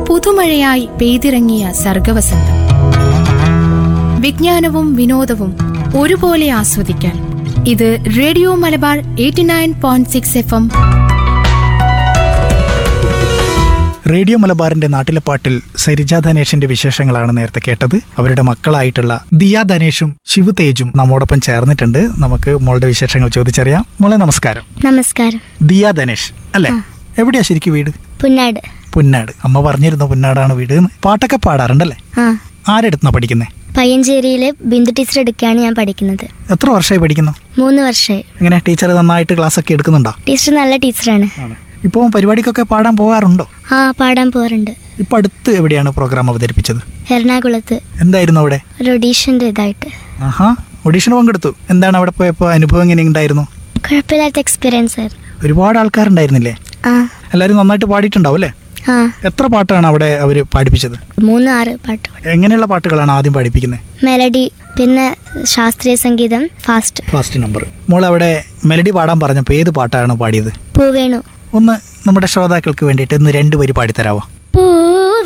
പുതുമഴയായി പെയ്തിറങ്ങിയ സർഗവസന്തം വിജ്ഞാനവും വിനോദവും ഒരുപോലെ ആസ്വദിക്കാൻ ഇത് radio Malabar eighty nine point six F M radio മലബാറിന്റെ നാട്ടിലെ പാട്ടിൽ സരിജ ധനേഷിന്റെ വിശേഷങ്ങളാണ് നേരത്തെ കേട്ടത് അവരുടെ മക്കളായിട്ടുള്ള ദിയ ധനേഷും ശിവ തേജും നമ്മോടൊപ്പം ചേർന്നിട്ടുണ്ട് നമുക്ക് മോളുടെ വിശേഷങ്ങൾ ചോദിച്ചറിയാം മോളെ നമസ്കാരം നമസ്കാരം ദിയ ധനേഷ് അല്ലേ എവിടെയാ ശരിക്കും വീട് പുന്നാട് പുന്നാട് അമ്മ പറഞ്ഞിരുന്നു പുന്നാടാണ് വീട് എന്ന് പാട്ടൊക്കെ പാടാറുണ്ടല്ലേ ആ ആരെടുത്തുന്ന പഠിക്കുന്നേ പയ്യഞ്ചേരിയിലെ ബിന്ദു ടീച്ചർ എടുക്കുകയാണ് ഞാൻ പഠിക്കുന്നത് എത്ര വർഷമായി പഠിക്കുന്നു മൂന്ന് വർഷമായി എങ്ങനെ ടീച്ചർ നന്നായിട്ട് ക്ലാസ് ഒക്കെ എടുക്കുന്നുണ്ടോ ടീച്ചർ നല്ല ടീച്ചറാണ് ഇപ്പോൾ പരിപാടിക്കൊക്കെ പാടാൻ പോകാറുണ്ടോ ആ പാടാൻ പോകാറുണ്ട് ഇപ്പൊ അടുത്ത് എവിടെയാണ് പ്രോഗ്രാം അവതരിപ്പിച്ചത് എറണാകുളത്ത് എന്തായിരുന്നു അവിടെ ഒരു ഒഡീഷൻ്റെ ഇതായിട്ട് ആഹാ ഓഡീഷന് പങ്കെടുത്തു എന്താണ് അവിടെ പോയപ്പോൾ അനുഭവം എങ്ങനെ ഉണ്ടായിരുന്നു കുഴപ്പമില്ലാത്ത എക്സ്പീരിയൻസ് ആയിരുന്നു ഒരുപാട് ആൾക്കാരുണ്ടായിരുന്നില്ലേ ആ എല്ലാവരും നന്നായിട്ട് പാടിയിട്ടുണ്ടാവും അല്ലേ ആ എത്ര പാട്ടാണ് അവിടെ അവർ പാടിപ്പിച്ചത് മൂന്ന് ആറ് പാട്ട് പാടി എങ്ങനെയുള്ള പാട്ടുകളാണ് ആദ്യം പാടിപ്പിക്കുന്നത് മെലഡി പിന്നെ ശാസ്ത്രീയ സംഗീതം ഫാസ്റ്റ് ഫസ്റ്റ് നമ്പർ മോൾ അവിടെ മെലഡി പാടാൻ പറഞ്ഞപ്പോൾ ഏത് പാട്ടാണ് പാടിയത് പൂവേണു ഒന്ന് നമ്മുടെ ശ്രോതാക്കൾക്ക് വേണ്ടിയിട്ട് ഇന്ന് രണ്ട് വരി പാടിത്തരാവോ